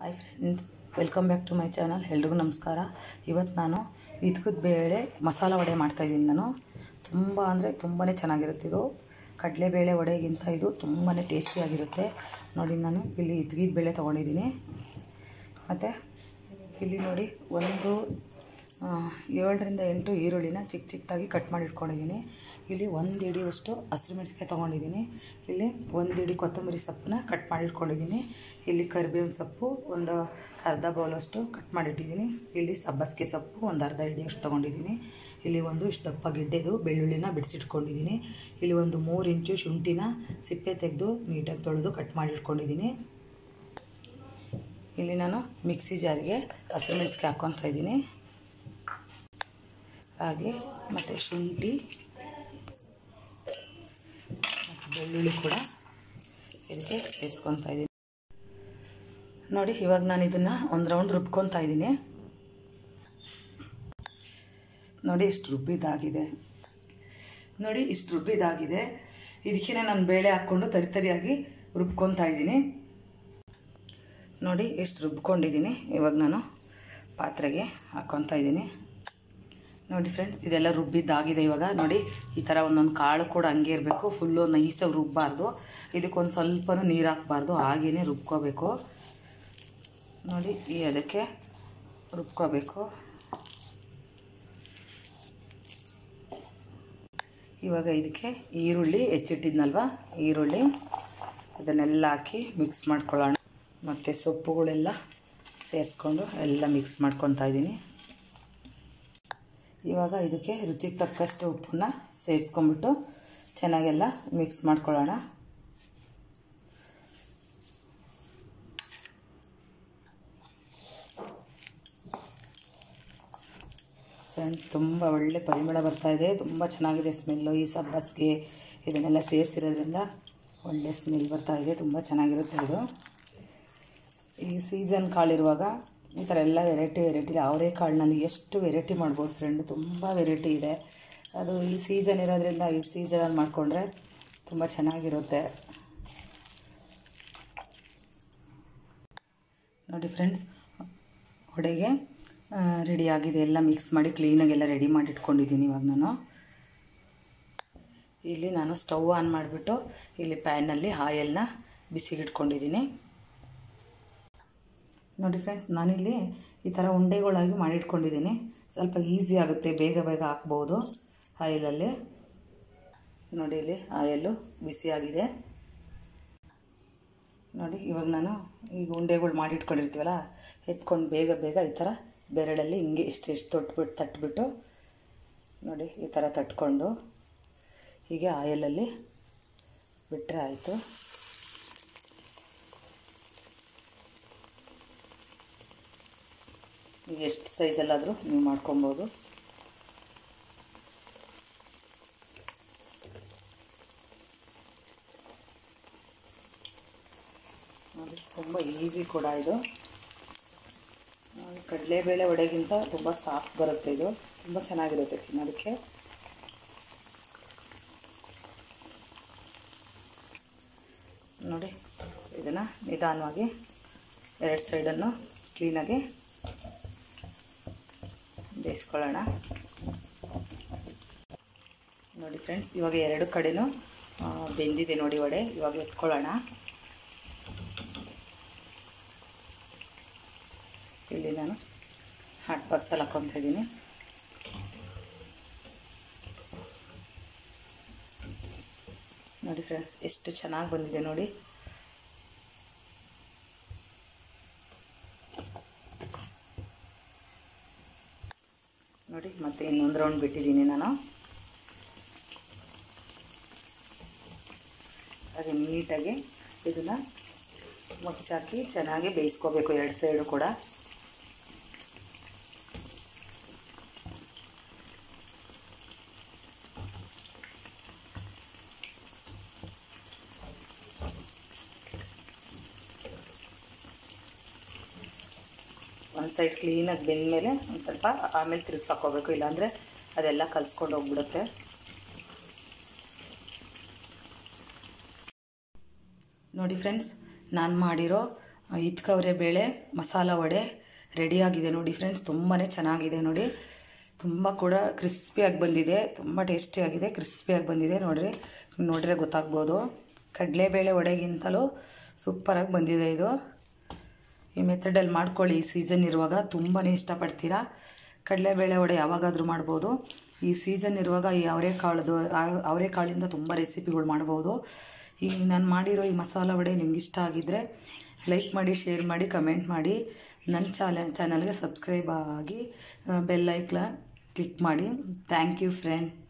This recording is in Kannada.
hi friends welcome back to my channel ಎಲ್ರಿಗೂ ನಮಸ್ಕಾರ ಇವತ್ತು ನಾನು ಇದ್ಕದ ಬೇಳೆ ಮಸಾಲ ವಡೆ ಮಾಡ್ತಾಯಿದ್ದೀನಿ ನಾನು ತುಂಬ ಅಂದರೆ ತುಂಬಾ ಚೆನ್ನಾಗಿರುತ್ತೆ ಇದು ಕಡಲೆಬೇಳೆ ವಡೆಗಿಂತ ಇದು ತುಂಬಾ ಟೇಸ್ಟಿಯಾಗಿರುತ್ತೆ ನೋಡಿ ನಾನು ಇಲ್ಲಿ ಇದ್ಗಿದ ಬೇಳೆ ತೊಗೊಂಡಿದ್ದೀನಿ ಮತ್ತು ಇಲ್ಲಿ ನೋಡಿ ಒಂದು ಆ, ಏಳರಿಂದ ಎಂಟು ಈರುಳ್ಳಿನ ಚಿಕ್ಕ ಚಿಕ್ಕದಾಗಿ ಕಟ್ ಮಾಡಿ ಇಟ್ಕೊಂಡಿದ್ದೀನಿ ಇಲ್ಲಿ ಒಂದು ಇಡಿಯಷ್ಟು ಹಸಿರು ಮೆಣಸಿನ್ಕಾಯಿ ತೊಗೊಂಡಿದ್ದೀನಿ ಇಲ್ಲಿ ಒಂದು ಇಡಿ ಕೊತ್ತಂಬರಿ ಸೊಪ್ಪನ್ನ ಕಟ್ ಮಾಡಿ ಇಟ್ಕೊಂಡಿದ್ದೀನಿ ಇಲ್ಲಿ ಕರಿಬೇವಿನ ಸೊಪ್ಪು ಒಂದು ಅರ್ಧ ಬೌಲಷ್ಟು ಕಟ್ ಮಾಡಿಟ್ಟಿದ್ದೀನಿ ಇಲ್ಲಿ ಸಬ್ಬಸಿಗೆ ಸೊಪ್ಪು ಒಂದು ಅರ್ಧ ಇಡಿಯಷ್ಟು ತೊಗೊಂಡಿದ್ದೀನಿ ಇಲ್ಲಿ ಒಂದು ಇಷ್ಟು ದಪ್ಪ ಗೆಡ್ಡೆದು ಬೆಳ್ಳುಳ್ಳಿನ ಬಿಡಿಸಿಟ್ಕೊಂಡಿದ್ದೀನಿ ಇಲ್ಲಿ ಒಂದು ಮೂರು ಇಂಚು ಶುಂಠಿನ ಸಿಪ್ಪೆ ತೆಗೆದು ನೀಟಾಗಿ ತೊಳೆದು ಕಟ್ ಮಾಡಿ ಇಟ್ಕೊಂಡಿದ್ದೀನಿ ಇಲ್ಲಿ ನಾನು ಮಿಕ್ಸಿ ಜಾರಿಗೆ ಹಸಿರು ಮೆಣಸಿಗೆ ಹಾಕ್ಕೊತಾ ಇದ್ದೀನಿ ಹಾಗೆ ಮತ್ತು ಶುಂಠಿ ಮತ್ತು ಬೆಳ್ಳುಳ್ಳಿ ಕೂಡ ಇದಕ್ಕೆ ಸೇರಿಸ್ಕೊತಾ ಇದ್ದೀನಿ ನೋಡಿ ಇವಾಗ ನಾನು ಇದನ್ನು ಒಂದು ರೌಂಡ್ ರುಬ್ಕೊತಾ ಇದ್ದೀನಿ ನೋಡಿ ಇಷ್ಟು ರುಬ್ಬಿದಾಗಿದೆ ನೋಡಿ ಇಷ್ಟು ರುಬ್ಬಿದಾಗಿದೆ ಇದಕ್ಕೆ ನಾನು ಬೇಳೆ ಹಾಕ್ಕೊಂಡು ತರಿ ತರಿಯಾಗಿ ರುಬ್ಕೊತಾ ಇದ್ದೀನಿ ನೋಡಿ ಎಷ್ಟು ರುಬ್ಕೊಂಡಿದ್ದೀನಿ ಇವಾಗ ನಾನು ಪಾತ್ರೆಗೆ ಹಾಕ್ಕೊತಾ ಇದ್ದೀನಿ ನೋಡಿ ಫ್ರೆಂಡ್ಸ್ ಇದೆಲ್ಲ ರುಬ್ಬಿದ್ದಾಗಿದೆ ಇವಾಗ ನೋಡಿ ಈ ಥರ ಒಂದೊಂದು ಕಾಳು ಕೂಡ ಹಂಗೆ ಇರಬೇಕು ಫುಲ್ಲು ನೈಸಾಗಿ ರುಬ್ಬಾರ್ದು ಇದಕ್ಕೊಂದು ಸ್ವಲ್ಪನೂ ನೀರು ಹಾಕ್ಬಾರ್ದು ಹಾಗೇ ರುಬ್ಕೋಬೇಕು ನೋಡಿ ಈ ಅದಕ್ಕೆ ರುಬ್ಕೋಬೇಕು ಇವಾಗ ಇದಕ್ಕೆ ಈರುಳ್ಳಿ ಹೆಚ್ಚಿಟ್ಟಿದ್ನಲ್ವ ಈರುಳ್ಳಿ ಅದನ್ನೆಲ್ಲ ಹಾಕಿ ಮಿಕ್ಸ್ ಮಾಡ್ಕೊಳ್ಳೋಣ ಮತ್ತು ಸೊಪ್ಪುಗಳೆಲ್ಲ ಸೇರಿಸ್ಕೊಂಡು ಎಲ್ಲ ಮಿಕ್ಸ್ ಮಾಡ್ಕೊತಾ ಇದ್ದೀನಿ ಇವಾಗ ಇದಕ್ಕೆ ರುಚಿಗೆ ತಕ್ಕಷ್ಟು ಉಪ್ಪನ್ನ ಸೇರಿಸ್ಕೊಂಬಿಟ್ಟು ಚೆನ್ನಾಗೆಲ್ಲ ಮಿಕ್ಸ್ ಮಾಡ್ಕೊಳ್ಳೋಣ ಫ್ರೆಂಡ್ ತುಂಬ ಒಳ್ಳೆ ಪರಿಮಳ ಬರ್ತಾ ಇದೆ ತುಂಬ ಚೆನ್ನಾಗಿದೆ ಸ್ಮೆಲ್ಲು ಈ ಸಬ್ಬಸ್ಗೆ ಇದನ್ನೆಲ್ಲ ಸೇರಿಸಿರೋದ್ರಿಂದ ಒಳ್ಳೆ ಸ್ಮೆಲ್ ಬರ್ತಾ ಇದೆ ತುಂಬ ಚೆನ್ನಾಗಿರುತ್ತೆ ಇದು ಈ ಸೀಸನ್ ಕಾಳಿರುವಾಗ ಈ ಥರ ಎಲ್ಲ ವೆರೈಟಿ ವೆರೈಟಿ ಅವರೇ ಕಾಳಿನಲ್ಲಿ ಎಷ್ಟು ವೆರೈಟಿ ಮಾಡ್ಬೋದು ಫ್ರೆಂಡ್ ತುಂಬ ವೆರೈಟಿ ಇದೆ ಅದು ಈ ಸೀಸನ್ ಇರೋದ್ರಿಂದ ಈ ಸೀಸನಲ್ಲಿ ಮಾಡಿಕೊಂಡ್ರೆ ತುಂಬ ಚೆನ್ನಾಗಿರುತ್ತೆ ನೋಡಿ ಫ್ರೆಂಡ್ಸ್ ಹೊಡೆಗೆ ರೆಡಿ ಆಗಿದೆ ಎಲ್ಲ ಮಿಕ್ಸ್ ಮಾಡಿ ಕ್ಲೀನಾಗೆಲ್ಲ ರೆಡಿ ಮಾಡಿ ಇಟ್ಕೊಂಡಿದ್ದೀನಿ ಇವಾಗ ನಾನು ಇಲ್ಲಿ ನಾನು ಸ್ಟವ್ ಆನ್ ಮಾಡಿಬಿಟ್ಟು ಇಲ್ಲಿ ಪ್ಯಾನಲ್ಲಿ ಆಯಲ್ನ ಬಿಸಿಗಿಟ್ಕೊಂಡಿದ್ದೀನಿ ನೋಡಿ ಫ್ರೆಂಡ್ಸ್ ನಾನಿಲ್ಲಿ ಈ ಥರ ಉಂಡೆಗಳಾಗಿ ಮಾಡಿಟ್ಕೊಂಡಿದ್ದೀನಿ ಸ್ವಲ್ಪ ಈಸಿ ಆಗುತ್ತೆ ಬೇಗ ಬೇಗ ಹಾಕ್ಬೋದು ಆಯಿಲಲ್ಲಿ ನೋಡಿ ಇಲ್ಲಿ ಆಯಲ್ಲು ಬಿಸಿಯಾಗಿದೆ ನೋಡಿ ಇವಾಗ ನಾನು ಈಗ ಉಂಡೆಗಳು ಮಾಡಿಟ್ಕೊಂಡಿರ್ತೀವಲ್ಲ ಎತ್ಕೊಂಡು ಬೇಗ ಬೇಗ ಈ ಥರ ಬೆರಳಲ್ಲಿ ಹಿಂಗೆ ಇಷ್ಟು ಇಷ್ಟು ತೊಟ್ಬಿಟ್ಟು ತಟ್ಬಿಟ್ಟು ನೋಡಿ ಈ ಥರ ತಟ್ಕೊಂಡು ಹೀಗೆ ಆಯಲಲ್ಲಿ ಬಿಟ್ಟರೆ ಆಯಿತು ಈಗ ಎಷ್ಟು ಸೈಜಲ್ಲಾದರೂ ನೀವು ಮಾಡ್ಕೊಬೋದು ನೋಡಿ ತುಂಬ ಈಸಿ ಕೂಡ ಇದು ಕಡಲೆಬೇಳೆ ವಡೆಗಿಂತ ತುಂಬ ಸಾಫ್ಟ್ ಬರುತ್ತೆ ಇದು ತುಂಬ ಚೆನ್ನಾಗಿರುತ್ತೆ ತಿನ್ನೋದಕ್ಕೆ ನೋಡಿ ಇದನ್ನು ನಿಧಾನವಾಗಿ ಎರಡು ಸೈಡನ್ನು ಕ್ಲೀನಾಗಿ ಬೇಯಿಸ್ಕೊಳ್ಳೋಣ ನೋಡಿ ಫ್ರೆಂಡ್ಸ್ ಇವಾಗ ಎರಡು ಕಡೆನೂ ಬೆಂದಿದೆ ನೋಡಿ ವಡೆ ಇವಾಗ ಎತ್ಕೊಳ್ಳೋಣ ಇಲ್ಲಿ ನಾನು ಹಾಟ್ ಬಾಕ್ಸಲ್ಲಿ ಹಾಕ್ಕೊತಾ ಇದ್ದೀನಿ ನೋಡಿ ಫ್ರೆಂಡ್ಸ್ ಎಷ್ಟು ಚೆನ್ನಾಗಿ ಬಂದಿದೆ ನೋಡಿ ನೋಡಿ ಮತ್ತೆ ಇನ್ನೊಂದು ರೌಂಡ್ ಬಿಟ್ಟಿದ್ದೀನಿ ನಾನು ಹಾಗೆ ನೀಟಾಗಿ ಇದನ್ನು ಮುಚ್ಚಾಕಿ ಚೆನ್ನಾಗಿ ಬೇಯಿಸ್ಕೋಬೇಕು ಎರಡು ಸೈಡು ಕೂಡ ಒಂದು ಸೈಡ್ ಕ್ಲೀನಾಗಿ ಬೆಂದಮೇಲೆ ಒಂದು ಸ್ವಲ್ಪ ಆಮೇಲೆ ತಿರುಗ್ಸಾಕೋಬೇಕು ಇಲ್ಲಾಂದರೆ ಅದೆಲ್ಲ ಕಲಿಸ್ಕೊಂಡು ಹೋಗ್ಬಿಡುತ್ತೆ ನೋಡಿ ಫ್ರೆಂಡ್ಸ್ ನಾನು ಮಾಡಿರೋ ಇತ್ಕವರೆ ಬೇಳೆ ಮಸಾಲ ವಡೆ ರೆಡಿಯಾಗಿದೆ ನೋಡಿ ಫ್ರೆಂಡ್ಸ್ ತುಂಬಾ ಚೆನ್ನಾಗಿದೆ ನೋಡಿ ತುಂಬ ಕೂಡ ಕ್ರಿಸ್ಪಿಯಾಗಿ ಬಂದಿದೆ ತುಂಬ ಟೇಸ್ಟಿಯಾಗಿದೆ ಕ್ರಿಸ್ಪಿಯಾಗಿ ಬಂದಿದೆ ನೋಡಿರಿ ನೋಡಿದ್ರೆ ಗೊತ್ತಾಗ್ಬೋದು ಕಡಲೆಬೇಳೆ ವಡೆಗಿಂತಲೂ ಸೂಪರಾಗಿ ಬಂದಿದೆ ಇದು ಈ ಮೆಥಡಲ್ಲಿ ಮಾಡ್ಕೊಳ್ಳಿ ಈ ಸೀಸನ್ ಇರುವಾಗ ತುಂಬಾ ಇಷ್ಟಪಡ್ತೀರಾ ಕಡಲೆಬೇಳೆ ವಡೆ ಯಾವಾಗಾದರೂ ಮಾಡ್ಬೋದು ಈ ಸೀಸನ್ ಇರುವಾಗ ಈ ಅವರೆಕಾಳದು ಅವರೆಕಾಳಿಂದ ತುಂಬ ರೆಸಿಪಿಗಳು ಮಾಡ್ಬೋದು ಈ ನಾನು ಮಾಡಿರೋ ಈ ಮಸಾಲ ವಡೆ ನಿಮ್ಗೆ ಇಷ್ಟ ಆಗಿದ್ದರೆ ಲೈಕ್ ಮಾಡಿ ಶೇರ್ ಮಾಡಿ ಕಮೆಂಟ್ ಮಾಡಿ ನನ್ನ ಚಾಲ ಚಾನಲ್ಗೆ ಸಬ್ಸ್ಕ್ರೈಬ್ ಆಗಿ ಬೆಲ್ ಐಕ್ಲ ಕ್ಲಿಕ್ ಮಾಡಿ ಥ್ಯಾಂಕ್ ಯು ಫ್ರೆಂಡ್